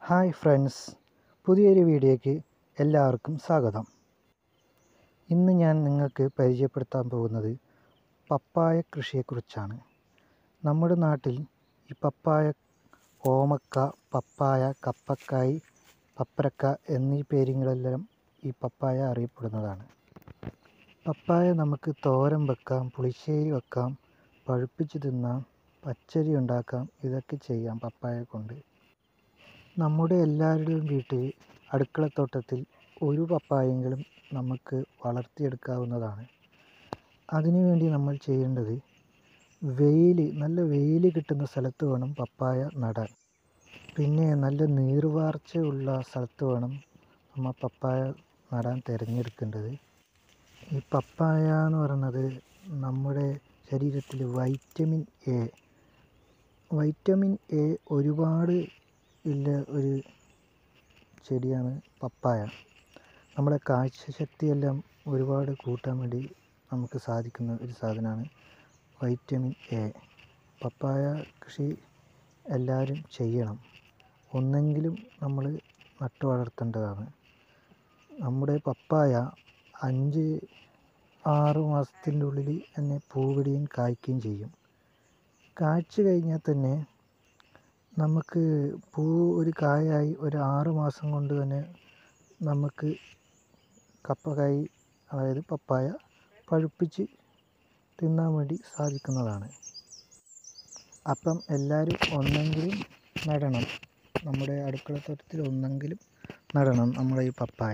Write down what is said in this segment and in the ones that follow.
hi friends പുതിയൊരു വീഡിയോയ്ക്ക് എല്ലാവർക്കും സ്വാഗതം ഇന്ന് ഞാൻ നിങ്ങൾക്ക് പരിചയപ്പെടുത്താൻ പോകുന്നത് പപ്പായ കൃഷിയെക്കുറിച്ചാണ് നമ്മുടെ നാട്ടിൽ ഈ പപ്പായ ഓമക്ക പപ്പായ കപ്പക്കായ് പപ്പരക്ക എന്നീ പേരുകളെല്ലാം ഈ പപ്പായ അറിയപ്പെടുന്നതാണ് പപ്പായ നമുക്ക് തോരൻ വെക്കാം പുളിശ്ശേരി വെക്കാം പഴുപ്പിച്ച് തിന്നാം പച്ചടി ഉണ്ടാക്കാം ഇതൊക്കെ ചെയ്യാം പപ്പായ കൊണ്ട് നമ്മുടെ എല്ലാവരുടെയും വീട്ടിൽ അടുക്കളത്തോട്ടത്തിൽ ഒരു പപ്പായെങ്കിലും നമുക്ക് വളർത്തിയെടുക്കാവുന്നതാണ് അതിനുവേണ്ടി നമ്മൾ ചെയ്യേണ്ടത് വെയിൽ നല്ല വെയിൽ കിട്ടുന്ന സ്ഥലത്ത് വേണം പപ്പായ നടാൻ പിന്നെ നല്ല നീർവാർച്ച ഉള്ള സ്ഥലത്ത് വേണം നമ്മൾ പപ്പായ നടാൻ തിരഞ്ഞെടുക്കേണ്ടത് ഈ പപ്പായ എന്ന് പറയുന്നത് നമ്മുടെ ശരീരത്തിൽ വൈറ്റമിൻ എ വൈറ്റമിൻ എ ഒരുപാട് ഉള്ള ഒരു ചെടിയാണ് പപ്പായ നമ്മുടെ കാഴ്ചശക്തിയെല്ലാം ഒരുപാട് കൂട്ടാൻ വേണ്ടി നമുക്ക് സാധിക്കുന്ന ഒരു സാധനമാണ് വൈറ്റമിൻ എ പപ്പായ കൃഷി എല്ലാവരും ചെയ്യണം ഒന്നെങ്കിലും നമ്മൾ നട്ടു വളർത്തേണ്ടതാണ് നമ്മുടെ പപ്പായ അഞ്ച് ആറ് മാസത്തിൻ്റെ ഉള്ളിൽ തന്നെ പൂവിടുകയും കായ്ക്കുകയും ചെയ്യും കായ്ച്ചു കഴിഞ്ഞാൽ തന്നെ നമുക്ക് പൂ ഒരു കായായി ഒരു ആറ് മാസം കൊണ്ട് തന്നെ നമുക്ക് കപ്പക്കായ് അതായത് പപ്പായ പഴുപ്പിച്ച് തിന്നാൻ വേണ്ടി സാധിക്കുന്നതാണ് അപ്പം എല്ലാവരും ഒന്നെങ്കിലും നടണം നമ്മുടെ അടുക്കളത്തോട്ടത്തിൽ ഒന്നെങ്കിലും നടണം നമ്മുടെ ഈ പപ്പായ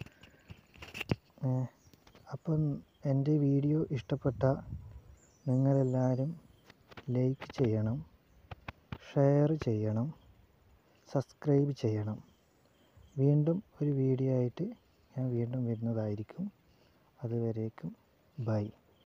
അപ്പം എൻ്റെ വീഡിയോ ഇഷ്ടപ്പെട്ട നിങ്ങളെല്ലാവരും ലൈക്ക് ചെയ്യണം ഷെയർ ചെയ്യണം സബ്സ്ക്രൈബ് ചെയ്യണം വീണ്ടും ഒരു വീഡിയോ ആയിട്ട് ഞാൻ വീണ്ടും വരുന്നതായിരിക്കും അതുവരേക്കും ബൈ